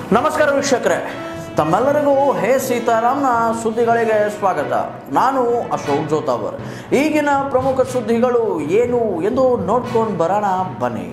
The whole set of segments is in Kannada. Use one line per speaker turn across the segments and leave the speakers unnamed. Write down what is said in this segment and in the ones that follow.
ನಮಸ್ಕಾರ ವೀಕ್ಷಕರೇ ತಮ್ಮೆಲ್ಲರಿಗೂ ಹೇ ಸೀತಾರಾಮ್ನ ಸುದ್ದಿಗಳಿಗೆ ಸ್ವಾಗತ ನಾನು ಅಶೋಕ್ ಜೋತಾವರ್ ಈಗಿನ ಪ್ರಮುಖ ಸುದ್ದಿಗಳು ಏನು ಎಂದು ನೋಡ್ಕೊಂಡು ಬರೋಣ ಬನ್ನಿ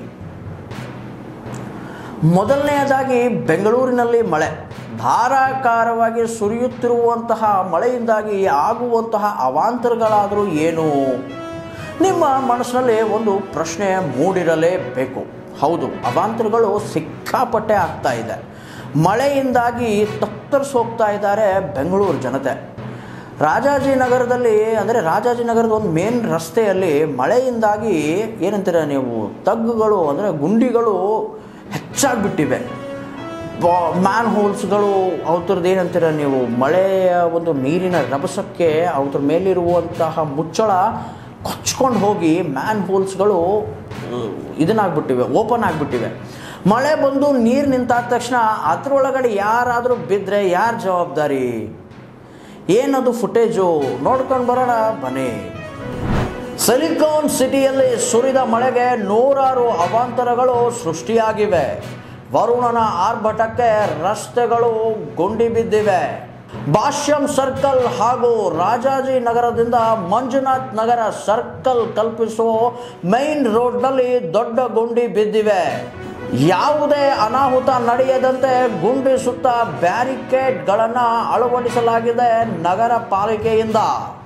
ಮೊದಲನೆಯದಾಗಿ ಬೆಂಗಳೂರಿನಲ್ಲಿ ಮಳೆ ಧಾರಾಕಾರವಾಗಿ ಸುರಿಯುತ್ತಿರುವಂತಹ ಮಳೆಯಿಂದಾಗಿ ಆಗುವಂತಹ ಅವಾಂತರಗಳಾದರೂ ಏನು ನಿಮ್ಮ ಮನಸ್ಸಿನಲ್ಲಿ ಒಂದು ಪ್ರಶ್ನೆ ಮೂಡಿರಲೇಬೇಕು ಹೌದು ಅವಾಂತರಗಳು ಸಿಕ್ಕಾಪಟ್ಟೆ ಆಗ್ತಾ ಇದೆ ಮಳೆಯಿಂದಾಗಿ ತತ್ತರಿಸಿ ಹೋಗ್ತಾ ಇದ್ದಾರೆ ಬೆಂಗಳೂರು ಜನತೆ ರಾಜಾಜಿನಗರದಲ್ಲಿ ಅಂದರೆ ರಾಜಾಜಿನಗರದ ಒಂದು ಮೇನ್ ರಸ್ತೆಯಲ್ಲಿ ಮಳೆಯಿಂದಾಗಿ ಏನಂತೀರ ನೀವು ತಗ್ಗುಗಳು ಅಂದರೆ ಗುಂಡಿಗಳು ಹೆಚ್ಚಾಗಿಬಿಟ್ಟಿವೆ ಮ್ಯಾನ್ ಹೋಲ್ಸ್ಗಳು ಅವ್ರದ್ದು ಏನಂತೀರ ನೀವು ಮಳೆಯ ಒಂದು ನೀರಿನ ರಭಸಕ್ಕೆ ಅವ್ರ ಮೇಲಿರುವಂತಹ ಮುಚ್ಚಳ ಕೊಚ್ಕೊಂಡು ಹೋಗಿ ಮ್ಯಾನ್ ಹೋಲ್ಸ್ಗಳು ಇದನ್ನಾಗ್ಬಿಟ್ಟಿವೆ ಓಪನ್ ಆಗಿಬಿಟ್ಟಿವೆ ಮಳೆ ಬಂದು ನೀರು ನಿಂತಾದ ತಕ್ಷಣ ಅದರೊಳಗಡೆ ಯಾರಾದರೂ ಬಿದ್ದರೆ ಯಾರು ಜವಾಬ್ದಾರಿ ಏನದು ಫುಟೇಜು ನೋಡ್ಕೊಂಡು ಬರೋಣ ಬನ್ನಿ ಸಿಲಿಕಾನ್ ಸಿಟಿಯಲ್ಲಿ ಸುರಿದ ಮಳೆಗೆ ನೂರಾರು ಅವಾಂತರಗಳು ಸೃಷ್ಟಿಯಾಗಿವೆ ವರುಣನ ಆರ್ಭಟಕ್ಕೆ ರಸ್ತೆಗಳು ಗುಂಡಿ ಬಿದ್ದಿವೆ ಭಾಷ್ಯಂ ಸರ್ಕಲ್ ಹಾಗೂ ರಾಜಾಜಿ ನಗರದಿಂದ ಮಂಜುನಾಥ್ ನಗರ ಸರ್ಕಲ್ ಕಲ್ಪಿಸುವ ಮೈನ್ ರೋಡ್ನಲ್ಲಿ ದೊಡ್ಡ ಗುಂಡಿ ಬಿದ್ದಿವೆ ಯಾವುದೇ ಅನಾಹುತ ನಡೆಯದಂತೆ ಗುಂಡಿ ಸುತ್ತ ಬ್ಯಾರಿಕೇಡ್ಗಳನ್ನು ಅಳವಡಿಸಲಾಗಿದೆ ನಗರ ಪಾಲಿಕೆಯಿಂದ